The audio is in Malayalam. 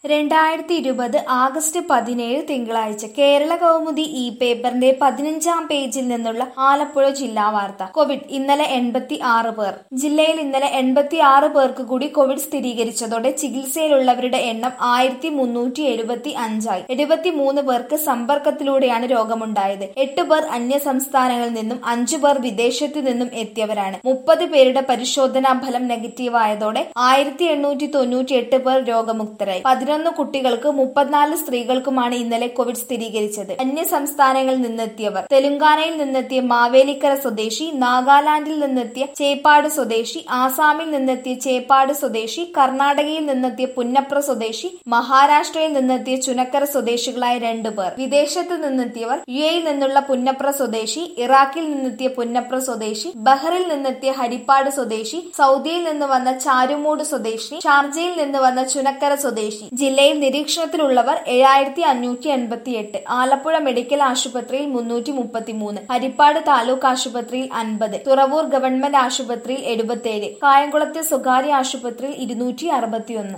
രണ്ടായിരത്തി ഇരുപത് ആഗസ്റ്റ് പതിനേഴ് തിങ്കളാഴ്ച കേരള കൗമുദി ഈ പേപ്പറിന്റെ പതിനഞ്ചാം പേജിൽ നിന്നുള്ള ആലപ്പുഴ ജില്ലാ വാർത്ത കോവിഡ് ഇന്നലെ എൺപത്തി ആറ് പേർ ജില്ലയിൽ ഇന്നലെ എൺപത്തി ആറ് പേർക്ക് കൂടി കോവിഡ് സ്ഥിരീകരിച്ചതോടെ ചികിത്സയിലുള്ളവരുടെ എണ്ണം ആയിരത്തി മുന്നൂറ്റി എഴുപത്തി അഞ്ചായി എഴുപത്തിമൂന്ന് പേർക്ക് സമ്പർക്കത്തിലൂടെയാണ് രോഗമുണ്ടായത് എട്ട് പേർ അന്യ സംസ്ഥാനങ്ങളിൽ നിന്നും അഞ്ചു പേർ വിദേശത്തു നിന്നും എത്തിയവരാണ് മുപ്പത് പേരുടെ പരിശോധനാ ഫലം നെഗറ്റീവായതോടെ ആയിരത്തി എണ്ണൂറ്റി തൊണ്ണൂറ്റി എട്ട് പേർ രോഗമുക്തരായി പതിനൊന്ന് കുട്ടികൾക്ക് മുപ്പത്തിനാല് സ്ത്രീകൾക്കുമാണ് ഇന്നലെ കോവിഡ് സ്ഥിരീകരിച്ചത് അന്യ സംസ്ഥാനങ്ങളിൽ നിന്നെത്തിയവർ തെലുങ്കാനയിൽ നിന്നെത്തിയ മാവേലിക്കര സ്വദേശി നാഗാലാൻഡിൽ നിന്നെത്തിയ ചേപ്പാട് സ്വദേശി ആസാമിൽ നിന്നെത്തിയ ചേപ്പാട് സ്വദേശി കർണാടകയിൽ നിന്നെത്തിയ പുന്നപ്ര സ്വദേശി മഹാരാഷ്ട്രയിൽ നിന്നെത്തിയ ചുനക്കര സ്വദേശികളായ രണ്ടുപേർ വിദേശത്ത് നിന്നെത്തിയവർ യു എയിൽ നിന്നുള്ള പുന്നപ്ര സ്വദേശി ഇറാഖിൽ നിന്നെത്തിയ പുന്നപ്ര സ്വദേശി ബഹറിൽ നിന്നെത്തിയ ഹരിപ്പാട് സ്വദേശി സൗദിയിൽ നിന്ന് വന്ന ചാരുമൂട് സ്വദേശി ഷാർജയിൽ നിന്ന് വന്ന ചുനക്കര സ്വദേശി ജില്ലയിൽ നിരീക്ഷണത്തിലുള്ളവർ ഏഴായിരത്തി അഞ്ഞൂറ്റി എൺപത്തി എട്ട് ആലപ്പുഴ മെഡിക്കൽ ആശുപത്രിയിൽ മുന്നൂറ്റി മുപ്പത്തിമൂന്ന് ഹരിപ്പാട് താലൂക്ക് ആശുപത്രിയിൽ അൻപത് തുറവൂർ ഗവൺമെന്റ് ആശുപത്രിയിൽ എഴുപത്തിയേഴ് കായംകുളത്തെ സ്വകാര്യ ആശുപത്രിയിൽ ഇരുന്നൂറ്റി അറുപത്തിയൊന്ന്